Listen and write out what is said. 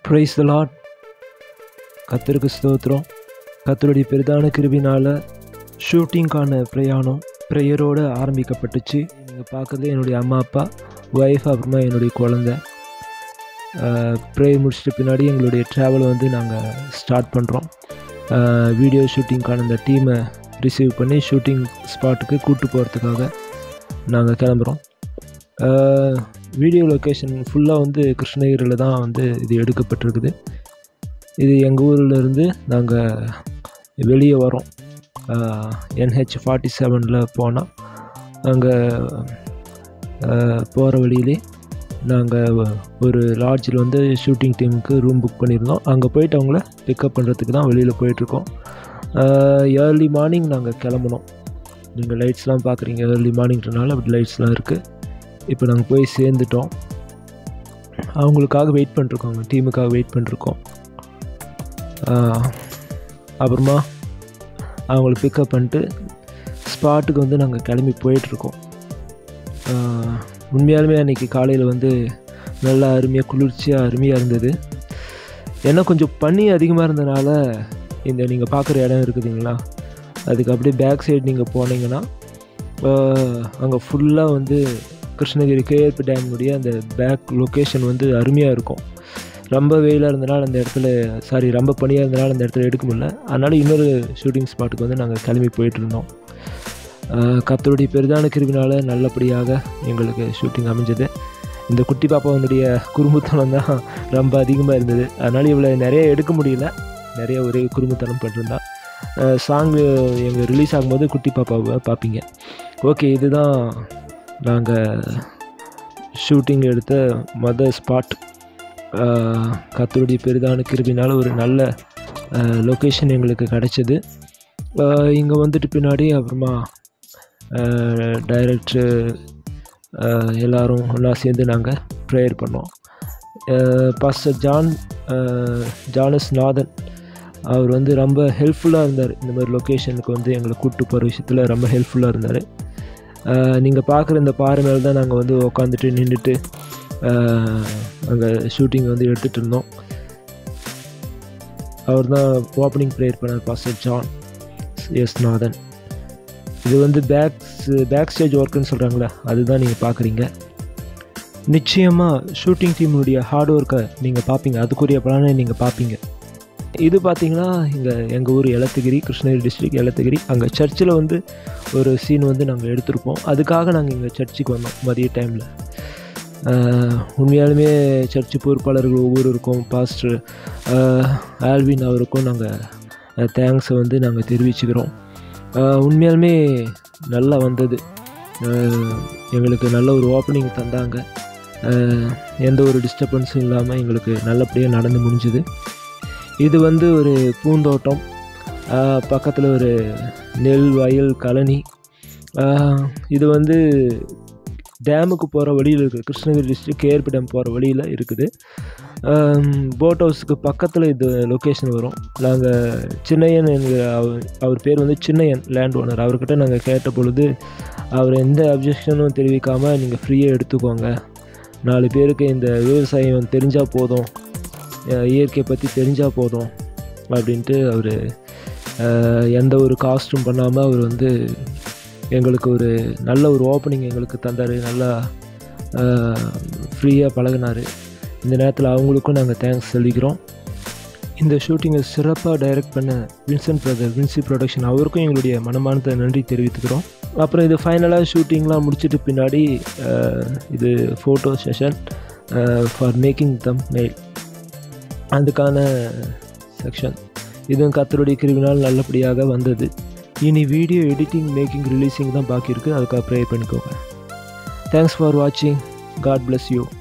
price த lot கத்தருக்கு ஸ்தோத்திரம் கத்தருடைய பெரிதான கிருபினால் ஷூட்டிங்க்கான பிரயாணம் ப்ரேயரோடு ஆரம்பிக்கப்பட்டுச்சு நீங்கள் பார்க்குறது என்னுடைய அம்மா அப்பா ஒய்ஃப் அப்புறமா என்னுடைய குழந்த ப்ரே முடிச்சிட்ட பின்னாடி எங்களுடைய ட்ராவலை வந்து நாங்கள் ஸ்டார்ட் பண்ணுறோம் வீடியோ ஷூட்டிங்க்கான இந்த டீமை ரிசீவ் பண்ணி ஷூட்டிங் ஸ்பாட்டுக்கு கூப்பிட்டு போகிறதுக்காக நாங்கள் கிளம்புறோம் வீடியோ லொக்கேஷன் ஃபுல்லாக வந்து கிருஷ்ணகிரியில் தான் வந்து இது எடுக்கப்பட்டிருக்குது இது எங்கள் ஊரில் இருந்து நாங்கள் வெளியே வரோம் என்ஹெச் ஃபார்ட்டி செவனில் போனால் அங்கே போகிற வழியிலே நாங்கள் ஒரு லாட்ஜில் வந்து ஷூட்டிங் டீமுக்கு ரூம் புக் பண்ணியிருந்தோம் அங்கே போயிட்டு அவங்கள பிக்கப் பண்ணுறதுக்கு தான் வெளியில் போயிட்டுருக்கோம் ஏர்லி மார்னிங் நாங்கள் கிளம்புனோம் நீங்கள் லைட்ஸ்லாம் பார்க்குறீங்க ஏர்லி மார்னிங்கிறனால அப்படி லைட்ஸ்லாம் இருக்குது இப்போ நாங்கள் போய் சேர்ந்துட்டோம் அவங்களுக்காக வெயிட் பண்ணிருக்கோங்க டீமுக்காக வெயிட் பண்ணிருக்கோம் அப்புறமா அவங்கள பிக்கப் பண்ணிட்டு ஸ்பாட்டுக்கு வந்து நாங்கள் கிளம்பி போயிட்டுருக்கோம் உண்மையாலுமே அன்றைக்கி காலையில் வந்து நல்லா அருமையாக குளிர்ச்சியாக அருமையாக இருந்தது ஏன்னா கொஞ்சம் பனி அதிகமாக இருந்தனால இந்த நீங்கள் பார்க்குற இடம் இருக்குதுங்களா அதுக்கு அப்படியே பேக் சைடு நீங்கள் போனீங்கன்னா அங்கே ஃபுல்லாக வந்து கிருஷ்ணகிரி கேஆர்பி டேமுடைய அந்த பேக் லொக்கேஷன் வந்து அருமையாக இருக்கும் ரொம்ப வெயிலாக இருந்தனால அந்த இடத்துல சாரி ரொம்ப பனியாக இருந்தனால அந்த இடத்துல எடுக்க முடியல அதனால் இன்னொரு ஷூட்டிங் ஸ்பாட்டுக்கு வந்து நாங்கள் கிளம்பி போயிட்டுருந்தோம் கத்தருடைய பெரிதான கிருவினால் நல்லபடியாக எங்களுக்கு ஷூட்டிங் அமைஞ்சது இந்த குட்டி பாப்பாவனுடைய குறும்புத்தனம் தான் ரொம்ப அதிகமாக இருந்தது அதனால் இவ்வளோ நிறைய எடுக்க முடியல நிறைய ஒரே குறும்புத்தனம் பண்ணிருந்தா சாங்கு எங்கள் ரிலீஸ் ஆகும்போது குட்டி பாப்பாவை பார்ப்பீங்க ஓகே இதுதான் நாங்கள் ஷூட்டிங் எடுத்த மொதல் ஸ்பாட் கத்தருடைய பெரிதான கிருபினால் ஒரு நல்ல லொக்கேஷன் எங்களுக்கு கிடச்சிது இங்கே வந்துட்டு பின்னாடி அப்புறமா டைரக்டர் எல்லோரும் ஒன்றா சேர்ந்து நாங்கள் ப்ரேயர் பண்ணோம் பாஸ்டர் ஜான் ஜானஸ் நாதன் அவர் வந்து ரொம்ப ஹெல்ப்ஃபுல்லாக இருந்தார் இந்த மாதிரி லொக்கேஷனுக்கு வந்து எங்களை கூப்பிட்டு போகிற விஷயத்தில் ரொம்ப ஹெல்ப்ஃபுல்லாக இருந்தார் நீங்கள் பார்க்குற இந்த பாறை மேலே தான் நாங்கள் வந்து உக்காந்துட்டு நின்றுட்டு அங்கே ஷூட்டிங் வந்து எடுத்துகிட்டு இருந்தோம் அவர் தான் ஓப்பனிங் ப்ரேயர் பண்ணார் பாஸ்டர் ஜான் எஸ் நாதன் இது வந்து பேக்ஸ் பேக் ஸ்டேஜ் ஒர்க்குன்னு சொல்கிறாங்களே அதுதான் நீங்கள் பார்க்குறீங்க நிச்சயமாக ஷூட்டிங் டீமுடைய ஹார்ட் ஒர்க்கை நீங்கள் பார்ப்பீங்க அதுக்குரிய பலனை நீங்கள் பார்ப்பீங்க இது பார்த்தீங்கன்னா இங்கே எங்கள் ஊர் எலத்தகிரி கிருஷ்ணகிரி டிஸ்ட்ரிக் எலத்தகிரி அங்கே சர்ச்சில் வந்து ஒரு சீன் வந்து நாங்கள் எடுத்திருப்போம் அதுக்காக நாங்கள் இங்கே சர்ச்சுக்கு வந்தோம் மதிய டைமில் உண்மையாலுமே சர்ச்சு பொறுப்பாளர்கள் ஒவ்வொருவருக்கும் பாஸ்டர் ஆல்வின் அவருக்கும் நாங்கள் தேங்க்ஸை வந்து நாங்கள் தெரிவிச்சுக்கிறோம் உண்மையாலுமே நல்லா வந்தது எங்களுக்கு நல்ல ஒரு ஓப்பனிங் தந்தாங்க எந்த ஒரு டிஸ்டர்பன்ஸும் இல்லாமல் எங்களுக்கு நல்லபடியாக நடந்து முடிஞ்சுது இது வந்து ஒரு பூந்தோட்டம் பக்கத்தில் ஒரு நெல் வயல் கழனி இது வந்து டேமுக்கு போகிற வழியில் இருக்குது கிருஷ்ணகிரி டிஸ்ட்ரிக் கேஆர்பி டேம் போகிற வழியில் இருக்குது போட் ஹவுஸுக்கு பக்கத்தில் இது லொக்கேஷன் வரும் நாங்கள் சின்னையன் எங்கள் அவர் அவர் பேர் வந்து சின்னையன் லேண்ட் ஓனர் அவர்கிட்ட நாங்கள் கேட்ட பொழுது அவர் எந்த அப்ஜெக்ஷனும் தெரிவிக்காமல் நீங்கள் ஃப்ரீயாக எடுத்துக்கோங்க நாலு பேருக்கு இந்த விவசாயம் தெரிஞ்சால் போதும் இயற்கையை பற்றி தெரிஞ்சால் போதும் அப்படின்ட்டு அவர் எந்த ஒரு காஸ்ட்டும் பண்ணாமல் அவர் வந்து எங்களுக்கு ஒரு நல்ல ஒரு ஓப்பனிங் எங்களுக்கு தந்தார் நல்லா ஃப்ரீயாக பழகினார் இந்த நேரத்தில் அவங்களுக்கும் நாங்கள் தேங்க்ஸ் சொல்லிக்கிறோம் இந்த ஷூட்டிங்கை சிறப்பாக டைரக்ட் பண்ண வின்சென்ட் பிரதர் வின்சி ப்ரொடக்ஷன் அவருக்கும் எங்களுடைய மனமானத்தை நன்றி தெரிவித்துக்கிறோம் அப்புறம் இது ஃபைனலாக ஷூட்டிங்லாம் முடிச்சிட்டு பின்னாடி இது photo session for making thumbnail அதுக்கான செக்ஷன் இதுவும் கத்தருடைய கிருவினால் நல்லபடியாக வந்தது இனி வீடியோ எடிட்டிங் மேக்கிங் ரிலீஸிங் தான் பாக்கி இருக்குது அதுக்காக ப்ரே பண்ணிக்கோங்க தேங்க்ஸ் ஃபார் வாட்சிங் காட் பிளஸ் யூ